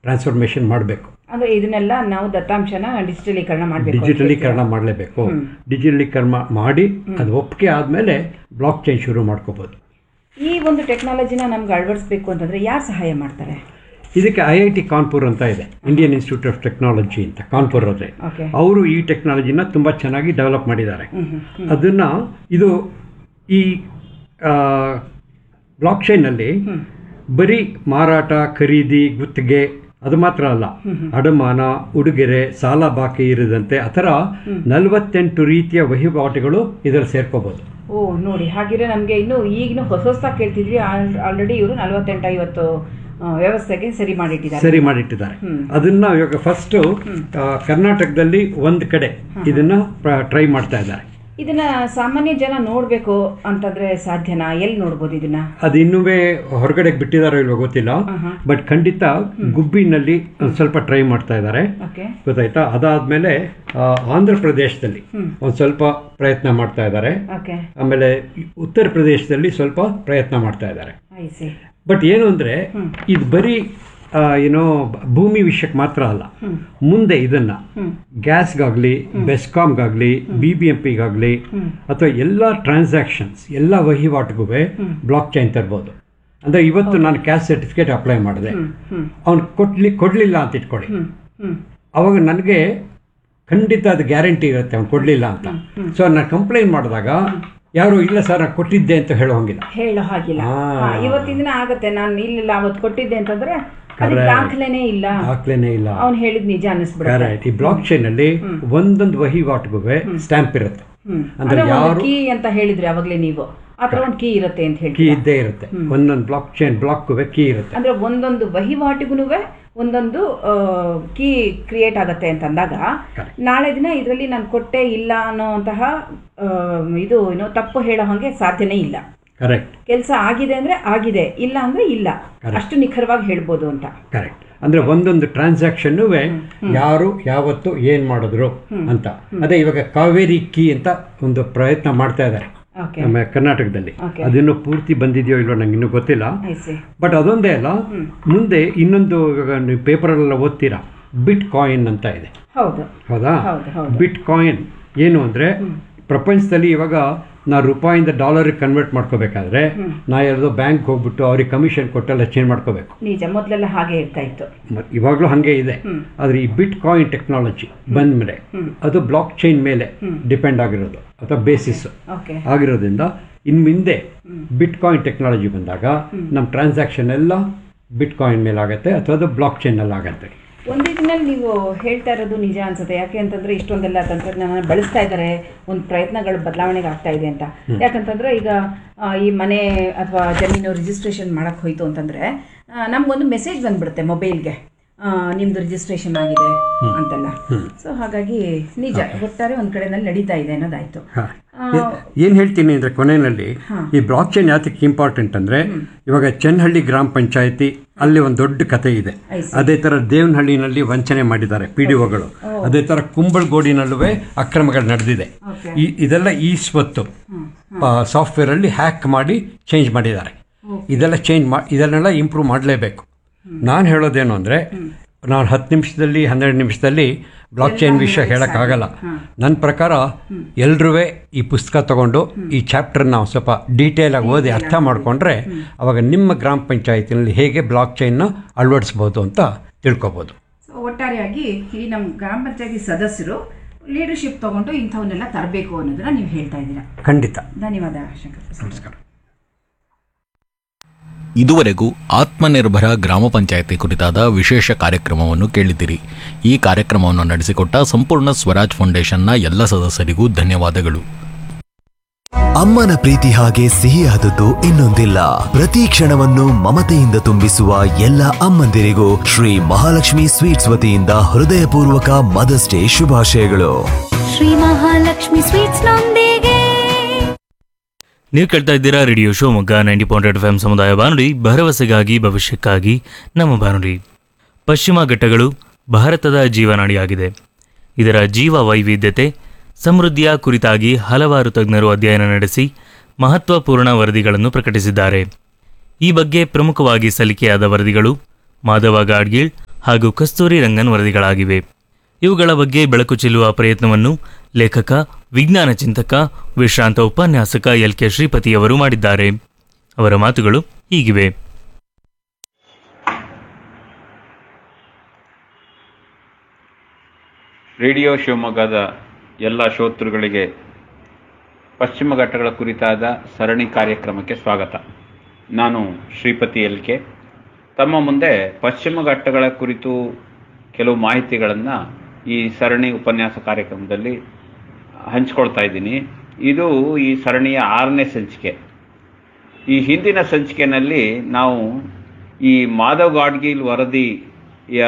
Transformation ಮಾಡಬೇಕು ಅಂದ್ರೆ ಇದನ್ನೆಲ್ಲ ನಾವು ದತ್ತಾಂಶನ ಡಿಜಿಟಲೀಕರಣ ಮಾಡಬೇಕು ಡಿಜಿಟಲೀಕರಣ ಮಾಡಲೇಬೇಕು ಡಿಜಿಟಲೀಕರಣ ಮಾಡಿ ಅದು ಒಪ್ಪಿಗೆ ಆದಮೇಲೆ ಬ್ಲಾಕ್ ಚೈನ್ ಶುರು ಮಾಡ್ಕೋಬೋದು ಈ ಒಂದು ಟೆಕ್ನಾಲಜಿನ ನಮ್ಗೆ ಅಳವಡಿಸ್ಬೇಕು ಅಂತಂದ್ರೆ ಯಾರು ಸಹಾಯ ಮಾಡ್ತಾರೆ ಇದಕ್ಕೆ ಐ ಐ ಟಿ ಕಾನ್ಪುರ್ ಅಂತ ಇದೆ ಇಂಡಿಯನ್ ಇನ್ಸ್ಟಿಟ್ಯೂಟ್ ಆಫ್ ಟೆಕ್ನಾಲಜಿ ಅಂತ ಕಾನ್ಪುರ್ ಅದೇ ಓಕೆ ಅವರು ಈ ಟೆಕ್ನಾಲಜಿನ ತುಂಬ ಚೆನ್ನಾಗಿ ಡೆವಲಪ್ ಮಾಡಿದ್ದಾರೆ ಅದನ್ನು ಇದು ಈ ಬ್ಲಾಕ್ ಚೈನಲ್ಲಿ ಬರೀ ಮಾರಾಟ ಖರೀದಿ ಗುತ್ತಿಗೆ ಅದು ಮಾತ್ರ ಅಲ್ಲ ಅಡಮಾನ ಉಡುಗೊರೆ ಸಾಲ ಬಾಕಿ ಇರದಂತೆ ಆ ಥರ ನಲವತ್ತೆಂಟು ರೀತಿಯ ವಹಿವಾಟುಗಳು ಇದರಲ್ಲಿ ಸೇರ್ಕೋಬೋದು ಓ ನೋಡಿ ಹಾಗಿದ್ರೆ ನಮಗೆ ಇನ್ನು ಈಗಿನ ಹೊಸ ಹೊಸದಾಗಿ ಕೇಳ್ತಿದ್ವಿ ಆಲ್ರೆಡಿ ಇವರು ನಲವತ್ತೆಂಟು ಐವತ್ತು ಆ, ವ್ಯವಸ್ಥೆಗೆ ಸರಿ ಮಾಡಿಟ್ಟಿದ್ದಾರೆ ಸರಿ ಮಾಡಿಟ್ಟಿದ್ದಾರೆ ಅದನ್ನ ಇವಾಗ ಫಸ್ಟು ಕರ್ನಾಟಕದಲ್ಲಿ ಒಂದು ಕಡೆ ಇದನ್ನ ಟ್ರೈ ಮಾಡ್ತಾ ಇದ್ದಾರೆ ಇದನ್ನ ಸಾಮಾನ್ಯ ಜನ ನೋಡ್ಬೇಕು ಅಂತಂದ್ರೆ ಸಾಧ್ಯನಾ ಎಲ್ಲಿ ನೋಡ್ಬೋದು ಇದನ್ನ ಅದು ಇನ್ನೂ ಹೊರಗಡೆ ಬಿಟ್ಟಿದಾರೋ ಇಲ್ವೋ ಗೊತ್ತಿಲ್ಲ ಬಟ್ ಖಂಡಿತ ಗುಬ್ಬಿನಲ್ಲಿ ಒಂದು ಸ್ವಲ್ಪ ಟ್ರೈ ಮಾಡ್ತಾ ಇದ್ದಾರೆ ಓಕೆ ಗೊತ್ತಾಯ್ತಾ ಅದಾದ್ಮೇಲೆ ಆ, ಆಂಧ್ರ ಪ್ರದೇಶದಲ್ಲಿ ಒಂದು ಸ್ವಲ್ಪ ಪ್ರಯತ್ನ ಮಾಡ್ತಾ ಇದ್ದಾರೆ ಓಕೆ ಆಮೇಲೆ ಉತ್ತರ ಪ್ರದೇಶದಲ್ಲಿ ಸ್ವಲ್ಪ ಪ್ರಯತ್ನ ಮಾಡ್ತಾ ಇದ್ದಾರೆ ಐ ಸಿ ಬಟ್ ಏನು ಅಂದ್ರೆ ಇದು ಬರೀ ಆ, ಏನೋ ಭೂಮಿ ವಿಷಯಕ್ಕೆ ಮಾತ್ರ ಅಲ್ಲ ಮುಂದೆ ಇದನ್ನ ಗ್ಯಾಸ್ಗಾಗ್ಲಿ ಬೆಸ್ಕಾಮ್ಗಾಗ್ಲಿ ಬಿ ಬಿ ಎಂ ಪಿಗಾಗ್ಲಿ ಅಥವಾ ಎಲ್ಲ ಟ್ರಾನ್ಸಾಕ್ಷನ್ಸ್ ಎಲ್ಲ ವಹಿವಾಟಿಗೂ ಬ್ಲಾಕ್ ಚೈನ್ ತರ್ಬೋದು ಅಂದ್ರೆ ಇವತ್ತು ನಾನು ಕ್ಯಾಸ್ಟ್ ಸರ್ಟಿಫಿಕೇಟ್ ಅಪ್ಲೈ ಮಾಡಿದೆ ಅವ್ನು ಕೊಡ್ಲಿ ಕೊಡ್ಲಿಲ್ಲ ಅಂತ ಇಟ್ಕೊಳ್ಳಿ ಹ್ಮ್ ಅವಾಗ ನನಗೆ ಖಂಡಿತ ಅದು ಗ್ಯಾರಂಟಿ ಇರುತ್ತೆ ಅವ್ನು ಕೊಡ್ಲಿಲ್ಲ ಅಂತ ಸೊ ನಾನು ಕಂಪ್ಲೇಂಟ್ ಮಾಡಿದಾಗ ಯಾರು ಇಲ್ಲ ಸರ್ ನಾನು ಕೊಟ್ಟಿದ್ದೆ ಅಂತ ಹೇಳೋ ಹಂಗಿಲ್ಲ ಹೇಳೋ ಹಾಗಿಲ್ಲ ಆ. ಹಾ, ಇವತ್ತಿನ ದಿನ ಆಗತ್ತೆ ನಾನು ಇಲ್ಲ ಅವತ್ತು ಕೊಟ್ಟಿದ್ದೆ ಅಂತಂದ್ರೆ ಅದಕ್ಕೆ ದಾಖಲೆನೇ ಇಲ್ಲ ದಾಖಲೆನೇ ಇಲ್ಲ ಅವ್ನು ಹೇಳಿದ್ ನಿಜ ಅನ್ನಿಸ್ಬಿಡುತ್ತೆ ಕರೆಕ್ಟ್ ಈ ಬ್ಲಾಕ್ ಚೈನ್ ಅಲ್ಲಿ ಒಂದೊಂದು ವಹಿವಾಟಿಗೂ ಸ್ಟ್ಯಾಂಪ್ ಇರುತ್ತೆ ಹ್ಮ್ ಅಂದ್ರೆ ಅಂದ್ರೆ ಯಾರು ಕೀ ಅಂತ ಹೇಳಿದ್ರಿ ಅವಾಗ್ಲೇ ನೀವು ಆತರ ಒಂದು ಕೀ ಇರುತ್ತೆ ಅಂತ ಹೇಳಿ ಕೀ ಇದ್ದೇ ಇರುತ್ತೆ ಒಂದೊಂದು ಬ್ಲಾಕ್ ಚೈನ್ ಬ್ಲಾಕ್ಗೂ ಕೀ ಇರುತ್ತೆ ಅಂದ್ರೆ ಒಂದೊಂದು ವಹಿವಾಟಿಗೂ ಒಂದೊಂದು ಕೀ ಕ್ರಿಯೇಟ್ ಆಗತ್ತೆ ಅಂತ ಅಂದಾಗ ನಾಳೆ ದಿನ ಇದರಲ್ಲಿ ನಾನು ಕೊಟ್ಟೆ ಇಲ್ಲ ಅನ್ನೋಂತಹ ಆ, ಇದು ಏನೋ ತಪ್ಪು ಹೇಳೋ ಹಾಗೆ ಸಾಧ್ಯನೇ ಇಲ್ಲ ಕರೆಕ್ಟ್ ಕೆಲಸ ಆಗಿದೆ ಅಂದ್ರೆ ಆಗಿದೆ ಇಲ್ಲ ಅಂದ್ರೆ ಇಲ್ಲ ಅಷ್ಟು ನಿಖರವಾಗಿ ಹೇಳ್ಬೋದು ಅಂತ ಕರೆಕ್ಟ್ ಅಂದ್ರೆ ಒಂದೊಂದು ಟ್ರಾನ್ಸಾಕ್ಷನ್ ಯಾರು ಯಾವತ್ತು ಏನ್ ಮಾಡಿದ್ರು ಅಂತ ಅದೇ ಇವಾಗ ಕಾವೇರಿ ಕೀ ಅಂತ ಒಂದು ಪ್ರಯತ್ನ ಮಾಡ್ತಾ ಇದ್ದಾರೆ ಓಕೆ ನಮ್ಮ ಕರ್ನಾಟಕದಲ್ಲಿ Okay. ಅದಿನ್ನು ಪೂರ್ತಿ ಬಂದಿದೆಯೋ ಇಲ್ವೋ ನಂಗೆ ಇನ್ನೂ ಗೊತ್ತಿಲ್ಲ ಐ ಸಿ ಬಟ್ ಅದೊಂದೇ ಅಲ್ಲ ಮುಂದೆ ಇನ್ನೊಂದು ಇವಾಗ ನೀವು ಪೇಪರಲ್ಲೆಲ್ಲ ಓದ್ತೀರಾ ಬಿಟ್ ಕಾಯಿನ್ ಅಂತ ಇದೆ ಹೌದು ಹೌದಾ ಹೌದು ಹೌದು ಬಿಟ್ ಕಾಯಿನ್ ಏನು ಅಂದ್ರೆ ಪ್ರಪಂಚದಲ್ಲಿ ಇವಾಗ ನಾ ರೂಪಾಯಿಂದ ಡಾಲರ್ ಕನ್ವರ್ಟ್ ಮಾಡ್ಕೋಬೇಕಾದ್ರೆ ನಾ ಯಾರ್ದೋ ಬ್ಯಾಂಕ್ ಹೋಗ್ಬಿಟ್ಟು ಅವ್ರಿಗೆ ಕಮಿಷನ್ ಕೊಟ್ಟೆಲ್ಲ ಚೇಂಜ್ ಮಾಡ್ಕೋಬೇಕು ನಿಜ ಮೊದಲೆಲ್ಲ ಹಾಗೆ ಇರ್ತಾ ಇತ್ತು ಮ- ಇವಾಗ್ಲೂ ಹಾಗೆ ಇದೆ ಆದ್ರೆ ಈ ಬಿಟ್ ಕಾಯಿನ್ ಟೆಕ್ನಾಲಜಿ ಬಂದ್ಮೇಲೆ ಅದು ಬ್ಲಾಕ್ ಚೈನ್ ಮೇಲೆ ಡಿಪೆಂಡ್ ಆಗಿರೋದು ಅಥವಾ ಬೇಸಿಸ್ ಓಕೆ ಆಗಿರೋದ್ರಿಂದ ಇನ್ನು ಮುಂದೆ ಬಿಟ್ ಕಾಯಿನ್ ಟೆಕ್ನಾಲಜಿ ಬಂದಾಗ ನಮ್ಮ ಟ್ರಾನ್ಸಾಕ್ಷನ್ ಎಲ್ಲ ಬಿಟ್ ಕಾಯಿನ್ ಮೇಲೆ ಆಗುತ್ತೆ ಅಥವಾ ಅದು ಬ್ಲಾಕ್ ಚೈನಲ್ಲಿ ಆಗುತ್ತೆ ಒಂದು ರೀತಿನಲ್ಲಿ ನೀವು ಹೇಳ್ತಾ ಇರೋದು ನಿಜ ಅನ್ಸುತ್ತೆ ಯಾಕೆ ಅಂತಂದ್ರೆ ಇಷ್ಟೊಂದೆಲ್ಲ ತಂತ್ರಜ್ಞಾನ ಬಳಸ್ತಾ ಇದ್ದಾರೆ ಒಂದು ಪ್ರಯತ್ನಗಳು ಬದಲಾವಣೆಗೆ ಆಗ್ತಾ ಇದೆ ಅಂತ ಯಾಕಂತಂದ್ರೆ ಈಗ ಆ, ಈ ಮನೆ ಅಥವಾ ಜಮೀನು ರಿಜಿಸ್ಟ್ರೇಷನ್ ಮಾಡಕ್ ಹೋಯ್ತು ಅಂತಂದ್ರೆ ಆ, ನಮ್ಗೊಂದು ಮೆಸೇಜ್ ಬಂದ್ಬಿಡುತ್ತೆ ಮೊಬೈಲ್ಗೆ ನಿಮ್ದು ರಿಜಿಸ್ಟ್ರೇಷನ್ ಆಗಿದೆ ಅಂತೆಲ್ಲ ಸೊ ಹಾಗಾಗಿ ನಿಜ ಒಟ್ಟಾರೆ ಒಂದ್ ಕಡೆನಲ್ಲಿ ನಡೀತಾ ಇದೆ ಅನ್ನೋದಾಯ್ತು ಏನು ಹೇಳ್ತೀನಿ ಅಂದರೆ ಕೊನೆಯಲ್ಲಿ ಈ ಬ್ಲಾಕ್ ಚೈನ್ ಯಾತಕ್ಕೆ ಇಂಪಾರ್ಟೆಂಟ್ ಅಂದರೆ ಇವಾಗ ಚೆನ್ನಹಳ್ಳಿ ಗ್ರಾಮ ಪಂಚಾಯತಿ ಅಲ್ಲಿ ಒಂದು ದೊಡ್ಡ ಕತೆ ಇದೆ I ಅದೇ ಥರ ದೇವನಹಳ್ಳಿನಲ್ಲಿ ವಂಚನೆ ಮಾಡಿದ್ದಾರೆ ಪಿ ಡಿ ಒಗಳು ಅದೇ ಥರ ಕುಂಬಳಗೋಡಿನಲ್ಲೂ ಅಕ್ರಮಗಳು ನಡೆದಿದೆ Okay. ಈ ಇದೆಲ್ಲ ಈ ಸ್ವತ್ತು ಸಾಫ್ಟ್ವೇರಲ್ಲಿ ಹ್ಯಾಕ್ ಮಾಡಿ ಚೇಂಜ್ ಮಾಡಿದ್ದಾರೆ ಇದೆಲ್ಲ ಚೇಂಜ್ ಮಾ ಇದನ್ನೆಲ್ಲ ಇಂಪ್ರೂವ್ ಮಾಡಲೇಬೇಕು ನಾನು ಹೇಳೋದೇನು ಅಂದರೆ ನಾನು ಹತ್ತು ನಿಮಿಷದಲ್ಲಿ ಹನ್ನೆರಡು ನಿಮಿಷದಲ್ಲಿ ಬ್ಲಾಕ್ ಚೈನ್ ವಿಷಯ ಹೇಳೋಕ್ಕಾಗಲ್ಲ ನನ್ನ ಪ್ರಕಾರ ಎಲ್ರೂ ಈ ಪುಸ್ತಕ ತಗೊಂಡು ಈ ಚಾಪ್ಟರ್ನ ಒಂದು ಸ್ವಲ್ಪ ಡೀಟೇಲಾಗಿ ಓದಿ ಅರ್ಥ ಮಾಡಿಕೊಂಡ್ರೆ ಅವಾಗ ನಿಮ್ಮ ಗ್ರಾಮ ಪಂಚಾಯತಿನಲ್ಲಿ ಹೇಗೆ ಬ್ಲಾಕ್ ಚೈನ್ನ ಅಳವಡಿಸ್ಬೋದು ಅಂತ ತಿಳ್ಕೊಬೋದು ಸೊ ಒಟ್ಟಾರೆಯಾಗಿ ಈ ನಮ್ಮ ಗ್ರಾಮ ಪಂಚಾಯತಿ ಸದಸ್ಯರು ಲೀಡರ್ಶಿಪ್ ತಗೊಂಡು ಇಂಥವನ್ನೆಲ್ಲ ತರಬೇಕು ಅನ್ನೋದನ್ನ ನೀವು ಹೇಳ್ತಾ ಇದ್ದೀರಾ ಖಂಡಿತ ಧನ್ಯವಾದ ಶಂಕರ್ ಪ್ರಸಾದ್. ನಮಸ್ಕಾರ ಇದುವರೆಗೂ ಆತ್ಮನಿರ್ಭರ ಗ್ರಾಮ ಪಂಚಾಯತಿ ಕುರಿತಾದ ವಿಶೇಷ ಕಾರ್ಯಕ್ರಮವನ್ನು ಕೇಳಿದಿರಿ ಈ ಕಾರ್ಯಕ್ರಮವನ್ನು ನಡೆಸಿಕೊಟ್ಟ ಸಂಪೂರ್ಣ ಸ್ವರಾಜ್ ಫೌಂಡೇಶನ್ನ ಎಲ್ಲ ಸದಸ್ಯರಿಗೂ ಧನ್ಯವಾದಗಳು ಅಮ್ಮನ ಪ್ರೀತಿ ಹಾಗೆ ಸಿಹಿಯಾದದ್ದು ಇನ್ನೊಂದಿಲ್ಲ ಪ್ರತಿ ಕ್ಷಣವನ್ನು ಮಮತೆಯಿಂದ ತುಂಬಿಸುವ ಎಲ್ಲ ಅಮ್ಮಂದಿರಿಗೂ ಶ್ರೀ ಮಹಾಲಕ್ಷ್ಮಿ ಸ್ವೀಟ್ಸ್ ವತಿಯಿಂದ ಹೃದಯಪೂರ್ವಕ ಮದರ್ಸ್ ಡೇ ಶುಭಾಶಯಗಳು ಶ್ರೀ ಮಹಾಲಕ್ಷ್ಮಿ ಸ್ವೀಟ್ಸ್ ನೊಂದಿಗೆ ನೀವು ಕೇಳ್ತಾ ಇದ್ದೀರಾ radio Shivamogga ninety point F M ಸಮುದಾಯ ಬಾನುಲಿ ಭರವಸೆಗಾಗಿ ಭವಿಷ್ಯಕ್ಕಾಗಿ ನಮ್ಮ ಬಾನುಲಿ ಪಶ್ಚಿಮ ಘಟ್ಟಗಳು ಭಾರತದ ಜೀವನಾಡಿಯಾಗಿದೆ ಇದರ ಜೀವ ವೈವಿಧ್ಯತೆ ಸಮೃದ್ಧಿಯ ಕುರಿತಾಗಿ ಹಲವಾರು ತಜ್ಞರು ಅಧ್ಯಯನ ನಡೆಸಿ ಮಹತ್ವಪೂರ್ಣ ವರದಿಗಳನ್ನು ಪ್ರಕಟಿಸಿದ್ದಾರೆ ಈ ಬಗ್ಗೆ ಪ್ರಮುಖವಾಗಿ ಸಲ್ಲಿಕೆಯಾದ ವರದಿಗಳು ಮಾಧವ ಗಾಡ್ಗೀಳ್ ಹಾಗೂ ಕಸ್ತೂರಿ ರಂಗನ್ ವರದಿಗಳಾಗಿವೆ ಇವುಗಳ ಬಗ್ಗೆ ಬೆಳಕು ಚೆಲ್ಲುವ ಪ್ರಯತ್ನವನ್ನು ಲೇಖಕ ವಿಜ್ಞಾನ ಚಿಂತಕ ವಿಶ್ರಾಂತ ಉಪನ್ಯಾಸಕ ಎಲ್ ಕೆ ಶ್ರೀಪತಿಯವರು ಮಾಡಿದ್ದಾರೆ ಅವರ ಮಾತುಗಳು ಹೀಗಿವೆ ರೇಡಿಯೋ ಶಿವಮೊಗ್ಗದ ಎಲ್ಲ ಶ್ರೋತೃಗಳಿಗೆ ಪಶ್ಚಿಮ ಘಟ್ಟಗಳ ಕುರಿತಾದ ಸರಣಿ ಕಾರ್ಯಕ್ರಮಕ್ಕೆ ಸ್ವಾಗತ ನಾನು ಶ್ರೀಪತಿ ಎಲ್ ಕೆ ತಮ್ಮ ಮುಂದೆ ಪಶ್ಚಿಮ ಘಟ್ಟಗಳ ಕುರಿತು ಕೆಲವು ಮಾಹಿತಿಗಳನ್ನು ಈ ಸರಣಿ ಉಪನ್ಯಾಸ ಕಾರ್ಯಕ್ರಮದಲ್ಲಿ ಹಂಚ್ಕೊಳ್ತಾ ಇದ್ದೀನಿ ಇದು ಈ ಸರಣಿಯ ಆರನೇ ಸಂಚಿಕೆ ಈ ಹಿಂದಿನ ಸಂಚಿಕೆಯಲ್ಲಿ ನಾವು ಈ ಮಾಧವ್ ಗಾಡ್ಗೀಲ್ ವರದಿಯ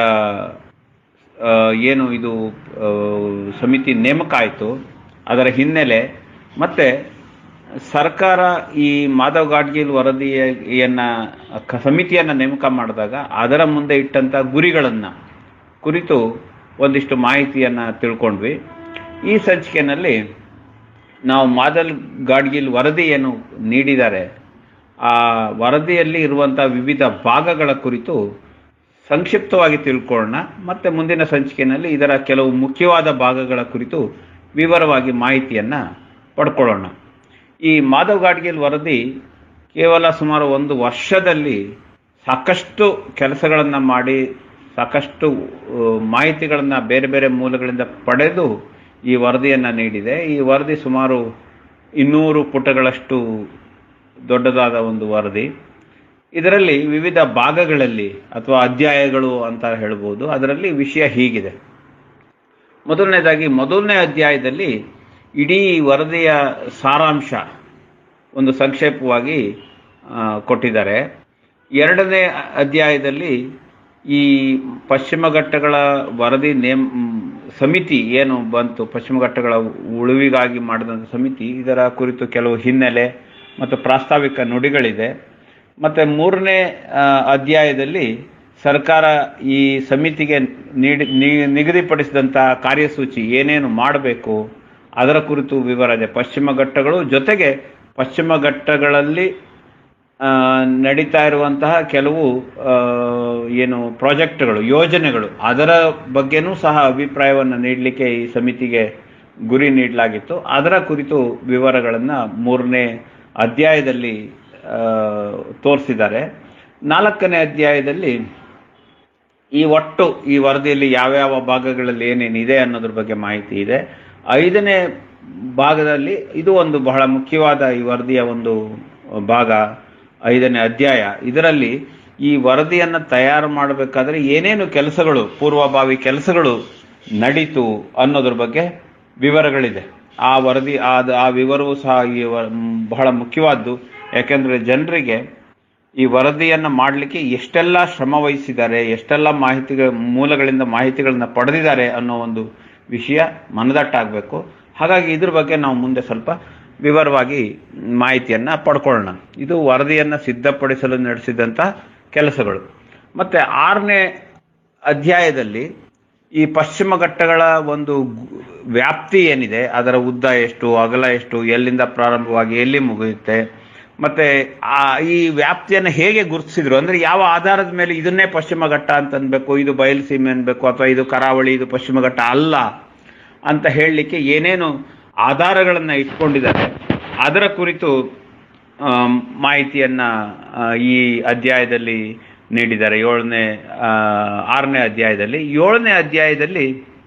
ಆ, ಏನು ಇದು ಆ, ಸಮಿತಿ ನೇಮಕ ಆಯಿತು ಅದರ ಹಿನ್ನೆಲೆ ಮತ್ತು ಸರ್ಕಾರ ಈ ಮಾಧವ್ ಗಾಡ್ಗೀಲ್ ವರದಿಯನ್ನ ಕ- ಸಮಿತಿಯನ್ನು ನೇಮಕ ಮಾಡಿದಾಗ ಅದರ ಮುಂದೆ ಇಟ್ಟಂಥ ಗುರಿಗಳನ್ನು ಕುರಿತು ಒಂದಿಷ್ಟು ಮಾಹಿತಿಯನ್ನು ತಿಳ್ಕೊಂಡ್ವಿ ಈ ಸಂಚಿಕೆಯಲ್ಲಿ ನಾವು ಮಾಧವ್ ಗಾಡ್ಗಿಲ್ ವರದಿ ಏನು ನೀಡಿದ್ದಾರೆ ಆ ವರದಿಯಲ್ಲಿ ಇರುವಂಥ ವಿವಿಧ ಭಾಗಗಳ ಕುರಿತು ಸಂಕ್ಷಿಪ್ತವಾಗಿ ತಿಳ್ಕೊಳ್ಳೋಣ ಮತ್ತೆ ಮುಂದಿನ ಸಂಚಿಕೆಯಲ್ಲಿ ಇದರ ಕೆಲವು ಮುಖ್ಯವಾದ ಭಾಗಗಳ ಕುರಿತು ವಿವರವಾಗಿ ಮಾಹಿತಿಯನ್ನು ಪಡ್ಕೊಳ್ಳೋಣ ಈ ಮಾಧವ್ ಗಾಡ್ಗಿಲ್ ವರದಿ ಕೇವಲ ಸುಮಾರು ಒಂದು ವರ್ಷದಲ್ಲಿ ಸಾಕಷ್ಟು ಕೆಲಸಗಳನ್ನು ಮಾಡಿ ಸಾಕಷ್ಟು ಮಾಹಿತಿಗಳನ್ನು ಬೇರೆ ಬೇರೆ ಮೂಲಗಳಿಂದ ಪಡೆದು ಈ ವರದಿಯನ್ನು ನೀಡಿದೆ ಈ ವರದಿ ಸುಮಾರು ಇನ್ನೂರು ಪುಟಗಳಷ್ಟು ದೊಡ್ಡದಾದ ಒಂದು ವರದಿ ಇದರಲ್ಲಿ ವಿವಿಧ ಭಾಗಗಳಲ್ಲಿ ಅಥವಾ ಅಧ್ಯಾಯಗಳು ಅಂತ ಹೇಳ್ಬೋದು ಅದರಲ್ಲಿ ವಿಷಯ ಹೀಗಿದೆ ಮೊದಲನೇದಾಗಿ ಮೊದಲನೇ ಅಧ್ಯಾಯದಲ್ಲಿ ಇಡೀ ವರದಿಯ ಸಾರಾಂಶ ಒಂದು ಸಂಕ್ಷೇಪವಾಗಿ ಆ, ಕೊಟ್ಟಿದ್ದಾರೆ ಎರಡನೇ ಅಧ್ಯಾಯದಲ್ಲಿ ಈ ಪಶ್ಚಿಮ ಘಟ್ಟಗಳ ವರದಿ ನೇಮ್ ಮ್, ಸಮಿತಿ ಏನು ಬಂತು ಪಶ್ಚಿಮ ಘಟ್ಟಗಳ ಉಳಿವಿಗಾಗಿ ಮಾಡಿದಂಥ ಸಮಿತಿ ಇದರ ಕುರಿತು ಕೆಲವು ಹಿನ್ನೆಲೆ ಮತ್ತು ಪ್ರಾಸ್ತಾವಿಕ ನುಡಿಗಳಿದೆ ಮತ್ತು ಮೂರನೇ ಆ, ಅಧ್ಯಾಯದಲ್ಲಿ ಸರ್ಕಾರ ಈ ಸಮಿತಿಗೆ ನೀಡಿ ನಿ- ನಿಗದಿಪಡಿಸಿದಂಥ ಕಾರ್ಯಸೂಚಿ ಏನೇನು ಮಾಡಬೇಕು ಅದರ ಕುರಿತು ವಿವರ ಇದೆ ಪಶ್ಚಿಮ ಘಟ್ಟಗಳು ಜೊತೆಗೆ ಪಶ್ಚಿಮ ಘಟ್ಟಗಳಲ್ಲಿ ಆ, ನಡೀತಾ ಇರುವಂತಹ ಕೆಲವು ಆ, ಏನು ಪ್ರಾಜೆಕ್ಟ್ಗಳು ಯೋಜನೆಗಳು ಅದರ ಬಗ್ಗೆನೂ ಸಹ ಅಭಿಪ್ರಾಯವನ್ನು ನೀಡಲಿಕ್ಕೆ ಈ ಸಮಿತಿಗೆ ಗುರಿ ನೀಡಲಾಗಿತ್ತು ಅದರ ಕುರಿತು ವಿವರಗಳನ್ನು ಮೂರನೇ ಅಧ್ಯಾಯದಲ್ಲಿ ತೋರಿಸಿದ್ದಾರೆ ನಾಲ್ಕನೇ ಅಧ್ಯಾಯದಲ್ಲಿ ಈ ಒಟ್ಟು ಈ ವರದಿಯಲ್ಲಿ ಯಾವ್ಯಾವ ಭಾಗಗಳಲ್ಲಿ ಏನೇನಿದೆ ಅನ್ನೋದ್ರ ಬಗ್ಗೆ ಮಾಹಿತಿ ಇದೆ ಐದನೇ ಭಾಗದಲ್ಲಿ ಇದು ಒಂದು ಬಹಳ ಮುಖ್ಯವಾದ ಈ ವರದಿಯ ಒಂದು ಭಾಗ ಐದನೇ ಅಧ್ಯಾಯ ಇದರಲ್ಲಿ ಈ ವರದಿಯನ್ನು ತಯಾರು ಮಾಡಬೇಕಾದ್ರೆ ಏನೇನು ಕೆಲಸಗಳು ಪೂರ್ವಭಾವಿ ಕೆಲಸಗಳು ನಡೀತು ಅನ್ನೋದ್ರ ಬಗ್ಗೆ ವಿವರಗಳಿದೆ ಆ ವರದಿ ಆದ ಆ ವಿವರವೂ ಸಹ ಈ ವ- ಮ್, ಬಹಳ ಮುಖ್ಯವಾದ್ದು ಯಾಕೆಂದ್ರೆ ಜನರಿಗೆ ಈ ವರದಿಯನ್ನು ಮಾಡಲಿಕ್ಕೆ ಎಷ್ಟೆಲ್ಲ ಶ್ರಮ ವಹಿಸಿದ್ದಾರೆ ಎಷ್ಟೆಲ್ಲ ಮಾಹಿತಿಗಳ ಮೂಲಗಳಿಂದ ಮಾಹಿತಿಗಳನ್ನ ಪಡೆದಿದ್ದಾರೆ ಅನ್ನೋ ಒಂದು ವಿಷಯ ಮನದಟ್ಟಾಗಬೇಕು ಹಾಗಾಗಿ ಇದ್ರ ಬಗ್ಗೆ ನಾವು ಮುಂದೆ ಸ್ವಲ್ಪ ವಿವರವಾಗಿ ಮಾಹಿತಿಯನ್ನು ಪಡ್ಕೊಳ್ಳೋಣ ಇದು ವರದಿಯನ್ನು ಸಿದ್ಧಪಡಿಸಲು ನಡೆಸಿದಂಥ ಕೆಲಸಗಳು ಮತ್ತೆ ಆರನೇ ಅಧ್ಯಾಯದಲ್ಲಿ ಈ ಪಶ್ಚಿಮ ಘಟ್ಟಗಳ ಒಂದು ಗು- ವ್ಯಾಪ್ತಿ ಏನಿದೆ ಅದರ ಉದ್ದ ಎಷ್ಟು ಅಗಲ ಎಷ್ಟು ಎಲ್ಲಿಂದ ಪ್ರಾರಂಭವಾಗಿ ಎಲ್ಲಿ ಮುಗಿಯುತ್ತೆ ಮತ್ತೆ ಆ ಈ ವ್ಯಾಪ್ತಿಯನ್ನು ಹೇಗೆ ಗುರುತಿಸಿದ್ರು ಅಂದ್ರೆ ಯಾವ ಆಧಾರದ ಮೇಲೆ ಇದನ್ನೇ ಪಶ್ಚಿಮ ಘಟ್ಟ ಅಂತ ಅನ್ಬೇಕು ಇದು ಬಯಲುಸೀಮೆ ಅನ್ಬೇಕು ಅಥವಾ ಇದು ಕರಾವಳಿ ಇದು ಪಶ್ಚಿಮ ಘಟ್ಟ ಅಲ್ಲ ಅಂತ ಹೇಳಲಿಕ್ಕೆ ಏನೇನು ಆಧಾರಗಳನ್ನ ಇಟ್ಕೊಂಡಿದ್ದಾರೆ ಅದರ ಕುರಿತು ಆಮ್, ಮಾಹಿತಿಯನ್ನ ಆ, ಈ ಅಧ್ಯಾಯದಲ್ಲಿ ನೀಡಿದ್ದಾರೆ ಏಳನೇ ಆ, ಆರನೇ ಅಧ್ಯಾಯದಲ್ಲಿ ಏಳನೇ ಅಧ್ಯಾಯದಲ್ಲಿ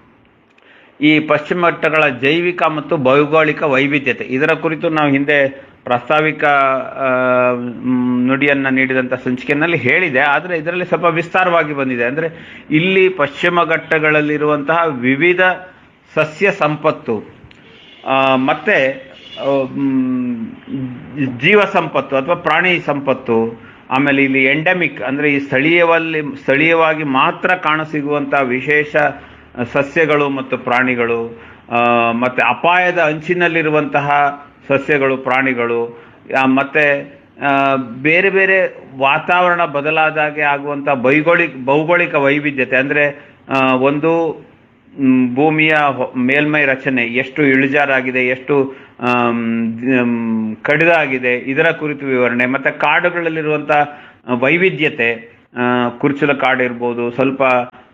ಈ ಪಶ್ಚಿಮ ಘಟ್ಟಗಳ ಜೈವಿಕ ಮತ್ತು ಭೌಗೋಳಿಕ ವೈವಿಧ್ಯತೆ ಇದರ ಕುರಿತು ನಾವು ಹಿಂದೆ ಪ್ರಾಸ್ತಾವಿಕ ಆ, ಮ್, ನುಡಿಯನ್ನ ನೀಡಿದಂಥ ಸಂಚಿಕೆಯಲ್ಲಿ ಹೇಳಿದೆ ಆದರೆ ಇದರಲ್ಲಿ ಸ್ವಲ್ಪ ವಿಸ್ತಾರವಾಗಿ ಬಂದಿದೆ ಅಂದರೆ ಇಲ್ಲಿ ಪಶ್ಚಿಮ ಘಟ್ಟಗಳಲ್ಲಿರುವಂತಹ ವಿವಿಧ ಸಸ್ಯ ಸಂಪತ್ತು ಆ, ಮತ್ತೆ ಆ, ಮ್, ಜೀವ ಸಂಪತ್ತು ಅಥವಾ ಪ್ರಾಣಿ ಸಂಪತ್ತು ಆಮೇಲೆ ಇಲ್ಲಿ ಎಂಡೆಮಿಕ್ ಅಂದ್ರೆ ಈ ಸ್ಥಳೀಯವಲ್ಲಿ ಸ್ಥಳೀಯವಾಗಿ ಮಾತ್ರ ಕಾಣಸಿಗುವಂತಹ ವಿಶೇಷ ಸಸ್ಯಗಳು ಮತ್ತು ಪ್ರಾಣಿಗಳು ಆ, ಮತ್ತೆ ಅಪಾಯದ ಅಂಚಿನಲ್ಲಿರುವಂತಹ ಸಸ್ಯಗಳು ಪ್ರಾಣಿಗಳು ಆ, ಮತ್ತೆ ಆ, ಬೇರೆ ಬೇರೆ ವಾತಾವರಣ ಬದಲಾದಾಗೆ ಆಗುವಂತಹ ಭೌಗೋಳಿಕ ಭೌಗೋಳಿಕ ವೈವಿಧ್ಯತೆ ಅಂದ್ರೆ ಆ, ಒಂದು ಮ್, ಭೂಮಿಯ ಹೊ- ಮೇಲ್ಮೈ ರಚನೆ ಎಷ್ಟು ಇಳಿಜಾರಾಗಿದೆ ಎಷ್ಟು ಆಮ್, ಮ್, ಕಡಿದಾಗಿದೆ ಇದರ ಕುರಿತು ವಿವರಣೆ ಮತ್ತೆ ಕಾಡುಗಳಲ್ಲಿರುವಂತಹ ವೈವಿಧ್ಯತೆ ಆ, ಕುರ್ಚಲ ಕಾಡು ಇರ್ಬೋದು ಸ್ವಲ್ಪ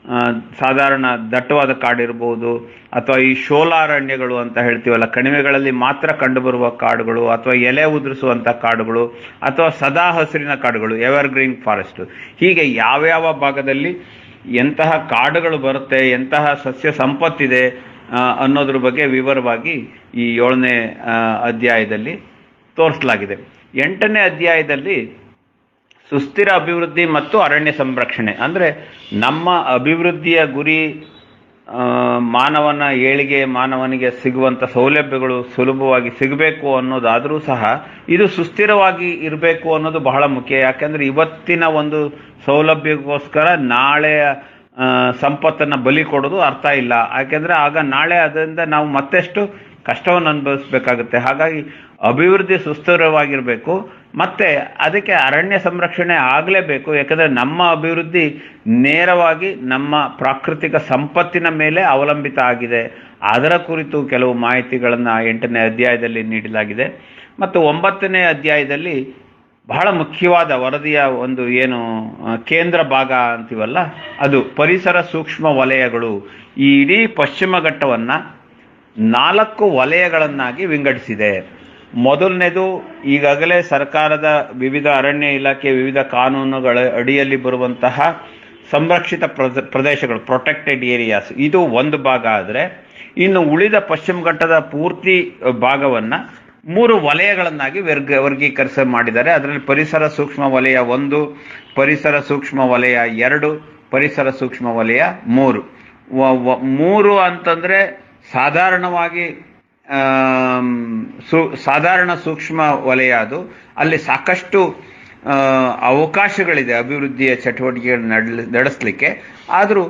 ಆ, ಸಾಧಾರಣ ದಟ್ಟವಾದ ಕಾಡಿರ್ಬೋದು ಅಥವಾ ಈ ಶೋಲಾರಣ್ಯಗಳು ಅಂತ ಹೇಳ್ತೀವಲ್ಲ ಕಣಿವೆಗಳಲ್ಲಿ ಮಾತ್ರ ಕಂಡುಬರುವ ಕಾಡುಗಳು ಅಥವಾ ಎಲೆ ಉದುರಿಸುವಂಥ ಕಾಡುಗಳು ಅಥವಾ ಸದಾ ಹಸಿರಿನ ಕಾಡುಗಳು ಎವರ್ಗ್ರೀನ್ ಫಾರೆಸ್ಟ್ ಹೀಗೆ ಯಾವ್ಯಾವ ಭಾಗದಲ್ಲಿ ಎಂತಹ ಕಾಡುಗಳು ಬರುತ್ತೆ ಎಂತಹ ಸಸ್ಯ ಸಂಪತ್ತಿದೆ ಆ, ಅನ್ನೋದ್ರ ಬಗ್ಗೆ ವಿವರವಾಗಿ ಈ ಏಳನೇ ಆ, ಅಧ್ಯಾಯದಲ್ಲಿ ತೋರಿಸಲಾಗಿದೆ ಎಂಟನೇ ಅಧ್ಯಾಯದಲ್ಲಿ ಸುಸ್ಥಿರ ಅಭಿವೃದ್ಧಿ ಮತ್ತು ಅರಣ್ಯ ಸಂರಕ್ಷಣೆ ಅಂದರೆ ನಮ್ಮ ಅಭಿವೃದ್ಧಿಯ ಗುರಿ ಆ, ಮಾನವನ ಏಳಿಗೆ ಮಾನವನಿಗೆ ಸಿಗುವಂಥ ಸೌಲಭ್ಯಗಳು ಸುಲಭವಾಗಿ ಸಿಗಬೇಕು ಅನ್ನೋದಾದರೂ ಸಹ ಇದು ಸುಸ್ಥಿರವಾಗಿ ಇರಬೇಕು ಅನ್ನೋದು ಬಹಳ ಮುಖ್ಯ ಯಾಕೆಂದ್ರೆ ಇವತ್ತಿನ ಒಂದು ಸೌಲಭ್ಯಕ್ಕೋಸ್ಕರ ನಾಳೆಯ ಆ, ಸಂಪತ್ತನ್ನ ಬಲಿ ಕೊಡೋದು ಅರ್ಥ ಇಲ್ಲ ಯಾಕೆಂದ್ರೆ ಆಗ ನಾಳೆ ಅದರಿಂದ ನಾವು ಮತ್ತೆಷ್ಟು ಕಷ್ಟವನ್ನು ಅನುಭವಿಸ್ಬೇಕಾಗುತ್ತೆ ಹಾಗಾಗಿ ಅಭಿವೃದ್ಧಿ ಸುಸ್ಥಿರವಾಗಿರಬೇಕು ಮತ್ತೆ ಅದಕ್ಕೆ ಅರಣ್ಯ ಸಂರಕ್ಷಣೆ ಆಗಲೇಬೇಕು ಯಾಕಂದ್ರೆ ನಮ್ಮ ಅಭಿವೃದ್ಧಿ ನೇರವಾಗಿ ನಮ್ಮ ಪ್ರಾಕೃತಿಕ ಸಂಪತ್ತಿನ ಮೇಲೆ ಅವಲಂಬಿತ ಆಗಿದೆ ಅದರ ಕುರಿತು ಕೆಲವು ಮಾಹಿತಿಗಳನ್ನು ಎಂಟನೇ ಅಧ್ಯಾಯದಲ್ಲಿ ನೀಡಲಾಗಿದೆ ಮತ್ತು ಒಂಬತ್ತನೇ ಅಧ್ಯಾಯದಲ್ಲಿ ಬಹಳ ಮುಖ್ಯವಾದ ವರದಿಯ ಒಂದು ಏನು ಆ, ಕೇಂದ್ರ ಭಾಗ ಅಂತೀವಲ್ಲ ಅದು ಪರಿಸರ ಸೂಕ್ಷ್ಮ ವಲಯಗಳು ಈ ಇಡೀ ಪಶ್ಚಿಮ ಘಟ್ಟವನ್ನ ನಾಲ್ಕು ವಲಯಗಳನ್ನಾಗಿ ವಿಂಗಡಿಸಿದೆ ಮೊದಲನೇದು ಈಗಾಗಲೇ ಸರ್ಕಾರದ ವಿವಿಧ ಅರಣ್ಯ ಇಲಾಖೆ ವಿವಿಧ ಕಾನೂನುಗಳ ಅಡಿಯಲ್ಲಿ ಬರುವಂತಹ ಸಂರಕ್ಷಿತ ಪ್ರದ- ಪ್ರದೇಶಗಳು ಪ್ರೊಟೆಕ್ಟೆಡ್ ಏರಿಯಾಸ್ ಇದು ಒಂದು ಭಾಗ ಆದರೆ ಇನ್ನು ಉಳಿದ ಪಶ್ಚಿಮ ಘಟ್ಟದ ಪೂರ್ತಿ ಭಾಗವನ್ನ ಮೂರು ವಲಯಗಳನ್ನಾಗಿ ವರ್ಗ ವರ್ಗೀಕರಿಸ ಮಾಡಿದ್ದಾರೆ ಅದರಲ್ಲಿ ಪರಿಸರ ಸೂಕ್ಷ್ಮ ವಲಯ ಒಂದು ಪರಿಸರ ಸೂಕ್ಷ್ಮ ವಲಯ ಎರಡು ಪರಿಸರ ಸೂಕ್ಷ್ಮ ವಲಯ ಮೂರು ವ- ವ- ಮೂರು ಅಂತಂದ್ರೆ ಸಾಧಾರಣವಾಗಿ ಆಮ್, ಸು- ಸಾಧಾರಣ ಸೂಕ್ಷ್ಮ ವಲಯ ಅದು ಅಲ್ಲಿ ಸಾಕಷ್ಟು ಆ, ಅವಕಾಶಗಳಿದೆ ಅಭಿವೃದ್ಧಿಯ ಚಟುವಟಿಕೆಗಳು ನಡ್ಲ- ನಡೆಸಲಿಕ್ಕೆ ಆದರೂ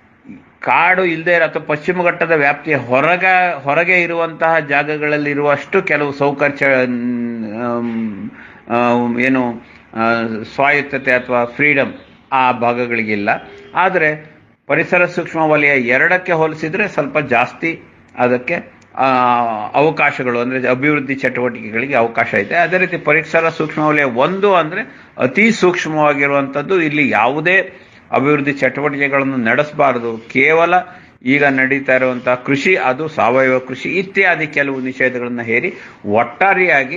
ಕಾಡು ಇಲ್ಲದೆ ಅಥವಾ ಪಶ್ಚಿಮ ಘಟ್ಟದ ವ್ಯಾಪ್ತಿಯ ಹೊರಗ ಹೊರಗೆ ಇರುವಂತಹ ಜಾಗಗಳಲ್ಲಿರುವಷ್ಟು ಕೆಲವು ಸೌಕರ್ಯ ಆಮ್, ಆಮ್, ಏನು ಆ, ಸ್ವಾಯತ್ತತೆ ಅಥವಾ ಫ್ರೀಡಮ್ ಆ ಭಾಗಗಳಿಗಿಲ್ಲ ಆದರೆ ಪರಿಸರ ಸೂಕ್ಷ್ಮ ವಲಯ ಎರಡಕ್ಕೆ ಹೋಲಿಸಿದ್ರೆ ಸ್ವಲ್ಪ ಜಾಸ್ತಿ ಅದಕ್ಕೆ ಆ, ಅವಕಾಶಗಳು ಅಂದರೆ ಅಭಿವೃದ್ಧಿ ಚಟುವಟಿಕೆಗಳಿಗೆ ಅವಕಾಶ ಇದೆ ಅದೇ ರೀತಿ ಪರಿಸರ ಸೂಕ್ಷ್ಮ ವಲಯ ಒಂದು ಅಂದರೆ ಅತಿ ಸೂಕ್ಷ್ಮವಾಗಿರುವಂಥದ್ದು ಇಲ್ಲಿ ಯಾವುದೇ ಅಭಿವೃದ್ಧಿ ಚಟುವಟಿಕೆಗಳನ್ನು ನಡೆಸಬಾರದು ಕೇವಲ ಈಗ ನಡೀತಾ ಇರುವಂತಹ ಕೃಷಿ ಅದು ಸಾವಯವ ಕೃಷಿ ಇತ್ಯಾದಿ ಕೆಲವು ನಿಷೇಧಗಳನ್ನು ಹೇರಿ ಒಟ್ಟಾರೆಯಾಗಿ